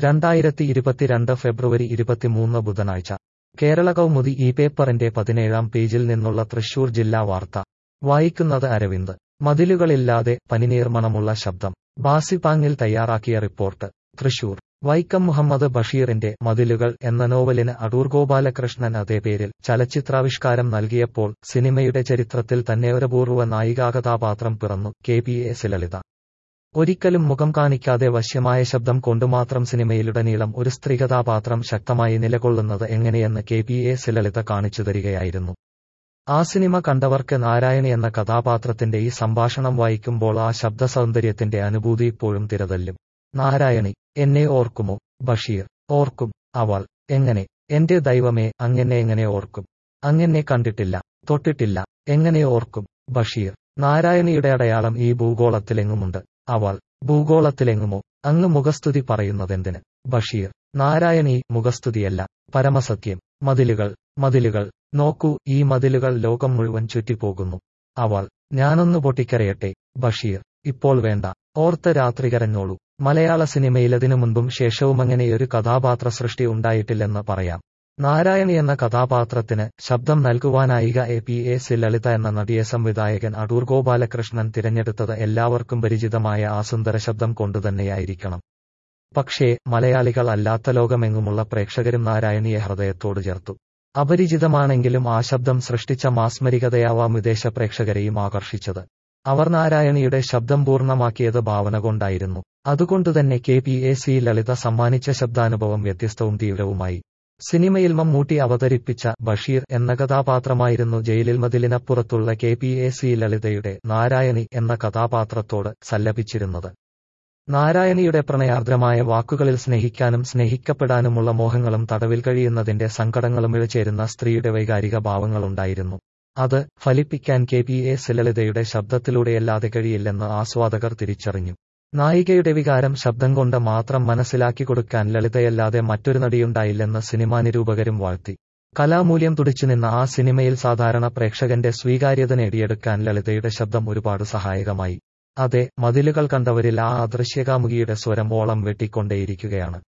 രണ്ടായിരത്തി ഇരുപത്തിരണ്ട് ഫെബ്രുവരി ഇരുപത്തിമൂന്ന് ബുധനാഴ്ച കേരള കൗമുദി ഈ പേപ്പറിന്റെ പതിനേഴാം പേജിൽ നിന്നുള്ള തൃശൂർ ജില്ലാ വാർത്ത വായിക്കുന്നത് അരവിന്ദ് മതിലുകളില്ലാതെ പനിനീർമണമുള്ള ശബ്ദം ബാസിപാങ്ങിൽ തയ്യാറാക്കിയ റിപ്പോർട്ട് തൃശൂർ വൈക്കം മുഹമ്മദ് ബഷീറിന്റെ മതിലുകൾ എന്ന നോവലിന് അടൂർ ഗോപാലകൃഷ്ണൻ അതേ പേരിൽ ചലച്ചിത്രാവിഷ്കാരം നൽകിയപ്പോൾ സിനിമയുടെ ചരിത്രത്തിൽ തന്നെ ഒരപൂർവ നായികാകഥാപാത്രം പിറന്നു കെ പി എസ് ലളിത ഒരിക്കലും മുഖം കാണിക്കാതെ വശ്യമായ ശബ്ദം കൊണ്ടുമാത്രം സിനിമയിലുടനീളം ഒരു സ്ത്രീകഥാപാത്രം ശക്തമായി നിലകൊള്ളുന്നത് എങ്ങനെയെന്ന് കെ പി എസ് ലളിത കാണിച്ചു തരികയായിരുന്നു ആ സിനിമ കണ്ടവർക്ക് നാരായണി എന്ന കഥാപാത്രത്തിന്റെ ഈ സംഭാഷണം വായിക്കുമ്പോൾ ആ ശബ്ദ സൗന്ദര്യത്തിന്റെ അനുഭൂതി ഇപ്പോഴും തിരതല്ലും നാരായണി എന്നെ ഓർക്കുമോ ബഷീർ ഓർക്കും അവൾ എങ്ങനെ എന്റെ ദൈവമേ അങ്ങനെ എങ്ങനെ ഓർക്കും അങ്ങനെ കണ്ടിട്ടില്ല തൊട്ടിട്ടില്ല എങ്ങനെ ഓർക്കും ബഷീർ നാരായണിയുടെ അടയാളം ഈ ഭൂഗോളത്തിലെങ്ങുമുണ്ട് അവൾ ഭൂഗോളത്തിലെങ്ങുമോ അങ്ങ് മുഖസ്തുതി പറയുന്നതെന്തിന് ബഷീർ നാരായണി മുഖസ്തുതിയല്ല പരമസത്യം മതിലുകൾ മതിലുകൾ നോക്കൂ ഈ മതിലുകൾ ലോകം മുഴുവൻ ചുറ്റിപ്പോകുന്നു അവൾ ഞാനൊന്ന് പൊട്ടിക്കരയട്ടെ ബഷീർ ഇപ്പോൾ വേണ്ട ഓർത്ത രാത്രി കരഞ്ഞോളൂ മലയാള സിനിമയിലതിനു മുൻപും ശേഷവും അങ്ങനെയൊരു കഥാപാത്ര സൃഷ്ടി ഉണ്ടായിട്ടില്ലെന്ന് പറയാം നാരായണി എന്ന കഥാപാത്രത്തിന് ശബ്ദം നൽകുവാനായിക എ പി എസ് ലളിത എന്ന നടിയെ സംവിധായകൻ അടൂർ ഗോപാലകൃഷ്ണൻ തിരഞ്ഞെടുത്തത് എല്ലാവർക്കും പരിചിതമായ ആ സുന്ദര ശബ്ദം കൊണ്ടുതന്നെയായിരിക്കണം പക്ഷേ മലയാളികൾ അല്ലാത്ത ലോകമെങ്ങുമുള്ള പ്രേക്ഷകരും നാരായണിയെ ഹൃദയത്തോട് ചേർത്തു അപരിചിതമാണെങ്കിലും ആ ശബ്ദം സൃഷ്ടിച്ച മാസ്മരികതയാവാം വിദേശ പ്രേക്ഷകരെയും ആകർഷിച്ചത് അവർ നാരായണിയുടെ ശബ്ദം പൂർണ്ണമാക്കിയത് ഭാവന കൊണ്ടായിരുന്നു അതുകൊണ്ടുതന്നെ K P A C Lalitha സമ്മാനിച്ച ശബ്ദാനുഭവം വ്യത്യസ്തവും തീവ്രവുമായി സിനിമയിൽ മമ്മൂട്ടി അവതരിപ്പിച്ച ബഷീർ എന്ന കഥാപാത്രമായിരുന്നു ജയിലിൽ മതിലിനപ്പുറത്തുള്ള കെ പി എ സി ലളിതയുടെ നാരായണി എന്ന കഥാപാത്രത്തോട് സല്ലപിച്ചിരുന്നത് നാരായണിയുടെ പ്രണയാർദ്രമായ വാക്കുകളിൽ സ്നേഹിക്കാനും സ്നേഹിക്കപ്പെടാനുമുള്ള മോഹങ്ങളും തടവിൽ കഴിയുന്നതിന്റെ സങ്കടങ്ങളും ഇഴചേരുന്ന സ്ത്രീയുടെ വൈകാരിക ഭാവങ്ങളുണ്ടായിരുന്നു അത് ഫലിപ്പിക്കാൻ കെ പി എ ലളിതയുടെ ശബ്ദത്തിലൂടെയല്ലാതെ കഴിയില്ലെന്ന് ആസ്വാദകർ തിരിച്ചറിഞ്ഞു നായികയുടെ വികാരം ശബ്ദം കൊണ്ട് മാത്രം മനസ്സിലാക്കി കൊടുക്കാൻ ലളിതയല്ലാതെ മറ്റൊരു നടിയുണ്ടായില്ലെന്ന് സിനിമാ നിരൂപകരും വാഴ്ത്തി കലാമൂല്യം തുടിച്ചുനിന്ന ആ സിനിമയിൽ സാധാരണ പ്രേക്ഷകന്റെ സ്വീകാര്യത നേടിയെടുക്കാൻ ലളിതയുടെ ശബ്ദം ഒരുപാട് സഹായകമായി അതെ മതിലുകൾ കണ്ടവരിൽ ആ അദൃശ്യകാമുകിയുടെ സ്വരം ഓളം വെട്ടിക്കൊണ്ടേയിരിക്കുകയാണ്